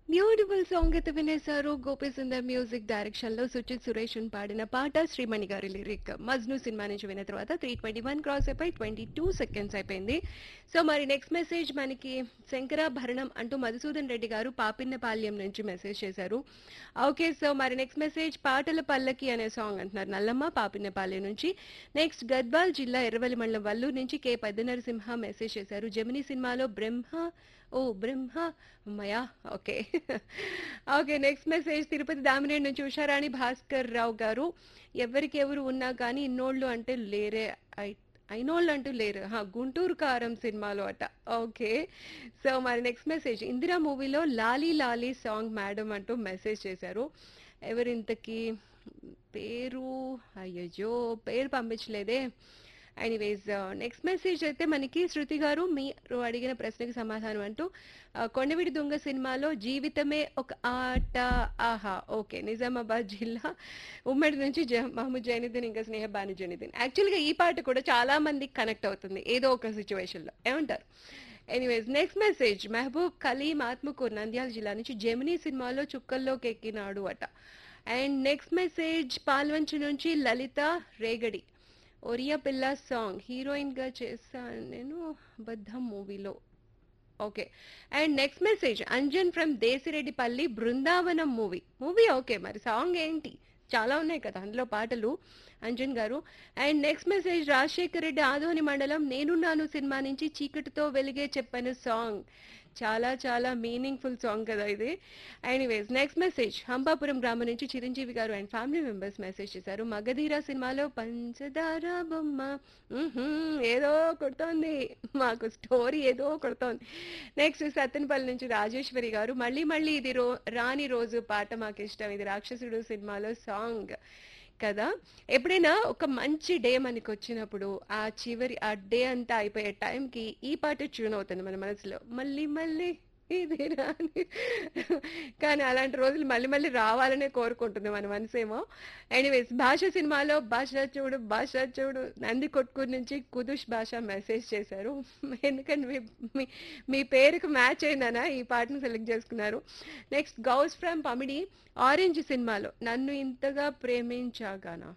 beautiful song అయితే వినేశారు Gopi Sundar music direction లో సుచిత్ సురేష్ పాడిన పాట శ్రీమణి గారి లిరిక్ మజ్ను సినిమా నుంచి విన్న తర్వాత త్రీ ట్వంటీ వన్ క్రాస్ అయిపోయి ట్వంటీ టూ సెకండ్స్ అయిపోయింది సో మరి నెక్స్ట్ మెసేజ్ మనకి శంకరాభరణం అంటూ మధుసూదన్ రెడ్డి గారు పాపిన్నపాల్యం నుంచి మెసేజ్ చేశారు ఓకే సో మరి నెక్స్ట్ మెసేజ్ పాటల పల్లకి అనే సాంగ్ అంటున్నారు నల్లమ్మ పాపిన్నపాలెం నుంచి నెక్స్ట్ గద్వాల్ జిల్లా ఎర్రవల్లి మండలం వల్లూరు నుంచి కే పెద్ద నరసింహ మెసేజ్ చేశారు జమినీ సినిమాలో బ్రహ్మ ఓ బ్రహ్మ అమ్మయ్యా okay okay next message Tirupati Damineni నుంచి ఉషారాణి భాస్కర్ రావు గారు ఎవరికి ఎవరు ఉన్నా కానీ ఇన్నోళ్ళు అంటే లేరే ఐ- అయినోళ్ళు అంటూ లేరు హా, గుంటూరు కారం సినిమాలో అట ఓకే సో మరి నెక్స్ట్ మెసేజ్ ఇందిరా మూవీలో లాలీ లాలీ సాంగ్ మేడం అంటూ మెసేజ్ చేశారు ఎవరింతకి పేరు అయ్యో పేరు పంపించలేదే ఎనీవేస్ నెక్స్ట్ మెసేజ్ అయితే మనకి శృతి గారు మీరు అడిగిన ప్రశ్నకి సమాధానం అంటూ ఆ, కొండవిడి దొంగ సినిమాలో జీవితమే ఒక ఆట ఆహా ఓకే నిజామాబాద్ జిల్లా ఉమ్మడి నుంచి జ మహమ్మద్ జైనుద్దీన్ ఇంకా స్నేహ బాను జైనుద్దీన్ యాక్చువల్గా ఈ పాట కూడా చాలా మందికి కనెక్ట్ అవుతుంది ఏదో ఒక సిచ్యువేషన్లో ఏమంటారు anyways next message Mahaboob Kaleem Atmakur Nandyal జిల్లా నుంచి జెమినీ సినిమాలో చుక్కల్లోకి ఎక్కినాడు అట అండ్ నెక్స్ట్ మెసేజ్ పాల్వంచి నుంచి లలిత రేగడి ఒరియా పిల్ల సాంగ్ హీరోయిన్ గా చేశాను నేను బద్ధం మూవీలో okay and next message Anjan from Desireddipalli Brindavanam movie movie okay మరి సాంగ్ ఏంటి చాలా ఉన్నాయి కదా అందులో పాటలు Anjan garu and next message Rajasekhar Reddy Adoni మండలం నేనున్నాను సినిమా నుంచి చీకటితో వెలిగే చెప్పాను సాంగ్ చాలా చాలా మీనింగ్ఫుల్ సాంగ్ కదా ఇది ఎనీవేస్ నెక్స్ట్ మెసేజ్ హంపాపురం గ్రామం నుంచి చిరంజీవి గారు అండ్ ఫ్యామిలీ మెంబర్స్ మెసేజ్ చేశారు మగధీర సినిమాలో పంచదార బొమ్మ మ్మ్హ్మ్, ఏదో కొడుతోంది మాకు స్టోరీ ఏదో కొడుతోంది నెక్స్ట్ సత్తెనపల్లి నుంచి రాజేశ్వరి గారు మళ్ళీ మళ్ళీ ఇది రో రాని రోజు పాట మాకు ఇష్టం ఇది రాక్షసుడు సినిమాలో సాంగ్ కదా ఎప్పుడైనా ఒక మంచి డే మనకి వచ్చినప్పుడు ఆ చివరి ఆ డే అంతా అయిపోయే టైంకి ఈ పాట ట్యూన్ అవుతుంది మన మనసులో మళ్ళీ మళ్ళీ ఇది రాని కానీ అలాంటి రోజులు మళ్ళీ మళ్ళీ రావాలనే కోరుకుంటుంది మన మనసేమో ఎనీవేస్ భాష సినిమాలో భాష చూడు భాష చూడు నంది కొట్కూరు నుంచి కుదుష్ భాష మెసేజ్ చేశారు ఎందుకంటే మీ మీ మీ పేరుకు మ్యాచ్ అయిందనా ఈ పాటను సెలెక్ట్ చేసుకున్నారు next Ghouse from Pamidi Orange సినిమాలో నన్ను ఇంతగా ప్రేమించాగానా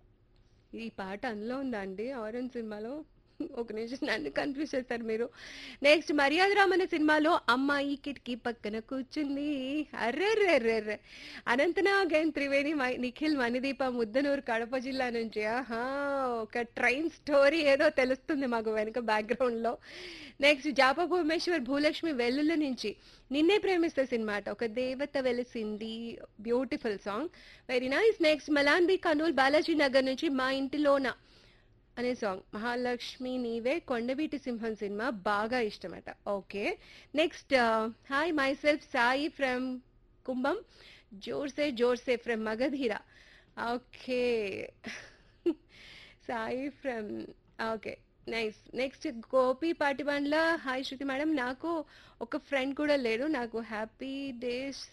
ఈ పాట అందులో ఉందా అండి ఆరెంజ్ సినిమాలో ఒక నిమిషం నన్ను కన్ఫ్యూజ్ చేస్తారు మీరు నెక్స్ట్ మర్యాద రామన్న సినిమాలో అమ్మాయి కిటికీ పక్కన కూర్చుంది అర్రెర్రెర్రెర్రె అనంతనాగ్ అండ్ త్రివేణి మై- నిఖిల్ మణిదీప ముద్దనూరు కడప జిల్లా నుంచి ఆహా ఒక ట్రైన్ స్టోరీ ఏదో తెలుస్తుంది మాకు వెనుక background లో నెక్స్ట్ జాప భువనేశ్వర్ భూలక్ష్మి వెల్లుల నుంచి నిన్నే ప్రేమిస్తే సినిమా అట ఒక దేవత వెలిసింది beautiful song very nice next మలాన్బి కనూల్ బాలాజీ నగర్ నుంచి మా ఇంటిలోన అనే సాంగ్ మహాలక్ష్మి నీవే కొండవీటి సింహం సినిమా బాగా ఇష్టమట okay next hi myself Sai from Kumbham జోర్సే జోర్సే from Magadheera okay Sai from okay nice next Gopi Patibandla hi Shruti madam నాకు ఒక ఫ్రెండ్ కూడా లేడు నాకు హ్యాపీ డేస్